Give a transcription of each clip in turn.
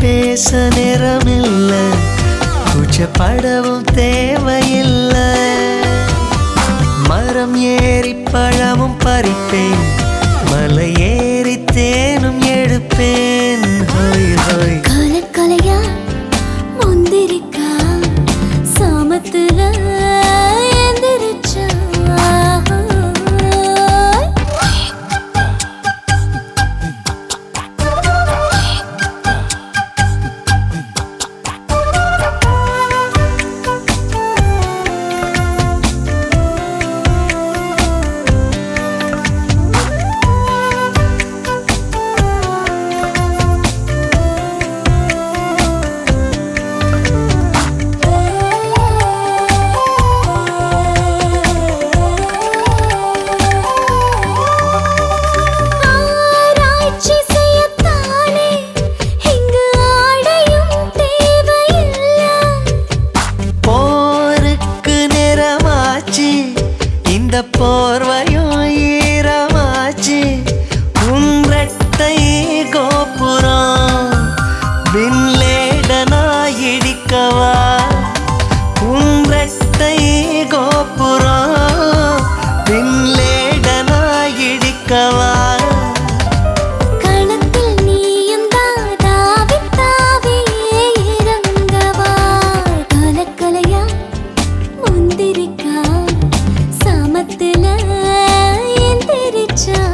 பேச நேரமில்ல கூச்சப்படவும் தேவையில்லை மரம் ஏறி பழமும் பறிப்பேன் மலை ஏறி தேனும் எடுப்பேன் ஹோய் ஹோய் கொலை கொலையா முந்திரிக்கா சாமத்துல எந்திரிச்சா ஆராய்ச்சி செய்யத்தானே இங்கு ஆடையும் தேவையில்லை போருக்கு நிறமாச்சு இந்த போர்வையும் ஈரமாச்சு உன்றட்டை கோபுரம் விண்லேடனா இடிக்கவா உன்றட்டை கோபுரம் விண்லேடனா இடிக்கவா களத்தில் நீயும் தாவி தாவி இறங்கவா கொலை கொலையா முந்திரிக்கா சாமத்துல எந்திரிச்சா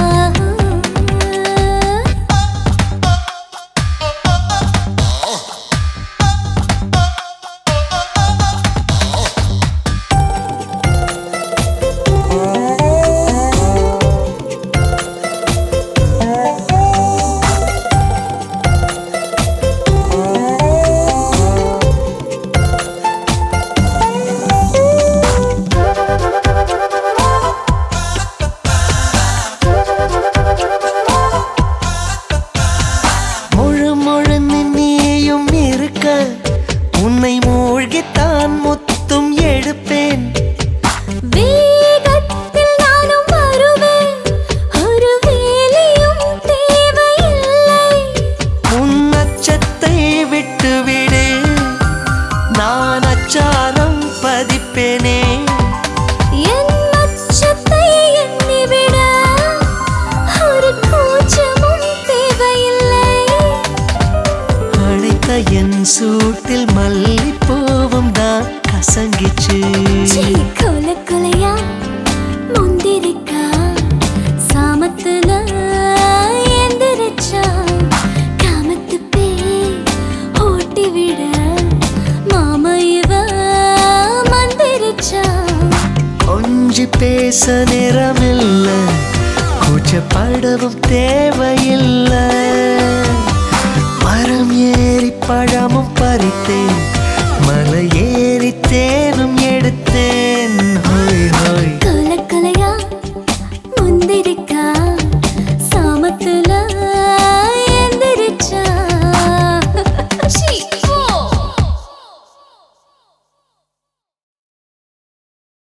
முழு முழுன்னு நீயும் இருக்க உன்னை மூழ்கித்தான் முத்தும் எடுப்பேன் வேகத்தில் நானும் வருவேன் ஒரு வேலையும் தேவையில்லை உன் அச்சத்தை விட்டுவிடு நான் அச்சாரம் பதிப்பேனே என் மச்சத்தை எண்ணிவிட ஒரு கூச்சமும் தேவையில்லை அழைத்த என் சூட்டில் மல்லிப்பூவும் தான் கசங்கிச்சு சீ, கொலை கொலையா முந்திரிக்கா சாமத்துல எந்திரிச்சா காமத்து பேய் ஓட்டி விட மாமா இவ மந்திரிச்சா கொஞ்சி பேச நேரமில்ல கூச்சப்படவும் தேவையில்லை மரம் ஏறி பழமும் பறித்தேன் மலை ஏறி தேனும் எடுத்தேன் ஹோய் ஹோய் கொலை கொலையா முந்திரிக்கா சாமத்துல